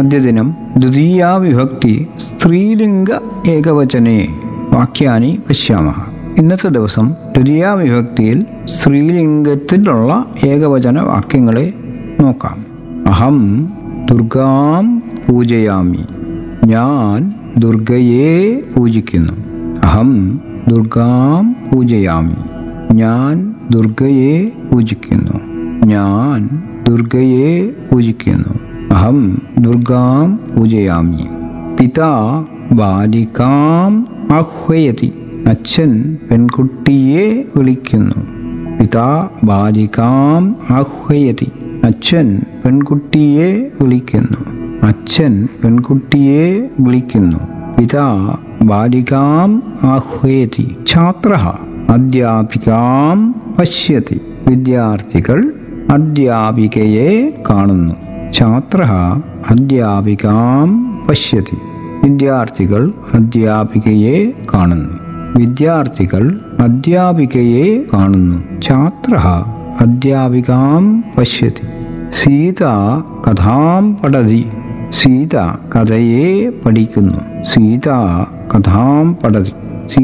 അദ്യദിനം ദ്വിതീയാ വിഭക്തി സ്ത്രീലിംഗ ഏകവചനേ വാക്യാനി പശ്യാമः ഇന്നത്തെ ദിവസം ദ്വിതീയാ വിഭക്തിയിൽ സ്ത്രീലിംഗത്തിലുള്ള ഏകവചന വാക്യങ്ങളെ നോക്കാം അഹം ദുർഗാം പൂജയാമി ഞാൻ ദുർഗയെ പൂജിക്കുന്നു അഹം ദുർഗാം പൂജയാമി ഞാൻ ദുർഗയെ പൂജിക്കുന്നു ഞാൻ ദുർഗയെ പൂജിക്കുന്നു അഹം ദുർഗാം പൂജയാമി പിതാ ബാലികാം ആഹ്വയതി അച്ഛൻ പെൺകുട്ടിയെ വിളിക്കുന്നു പിതാ ബാലികാം ആഹ്വയതി അച്ഛൻ പെൺകുട്ടിയെ വിളിക്കുന്നു അച്ഛൻ പെൺകുട്ടിയെ വിളിക്കുന്നു പിതാ ബാലികാം ആഹ്വയതി ഛാത്ര അധ്യാപികാം പശ്യതി വിദ്യാർത്ഥികൾ അധ്യാപികയെ കാണുന്നു ഛാത്ര അധ്യാപികാം പശ്യതി വിദ്യാർത്ഥികൾ അധ്യാപികയെ കാണുന്നു വിദ്യാർത്ഥികൾ അധ്യാപികയെ കാണുന്നു ഛാത്ര അധ്യാപികാം പശ്യതി സീത കഥാം പഠതി സീത കഥയെ പഠിക്കുന്നു സീത കഥാം പഠതി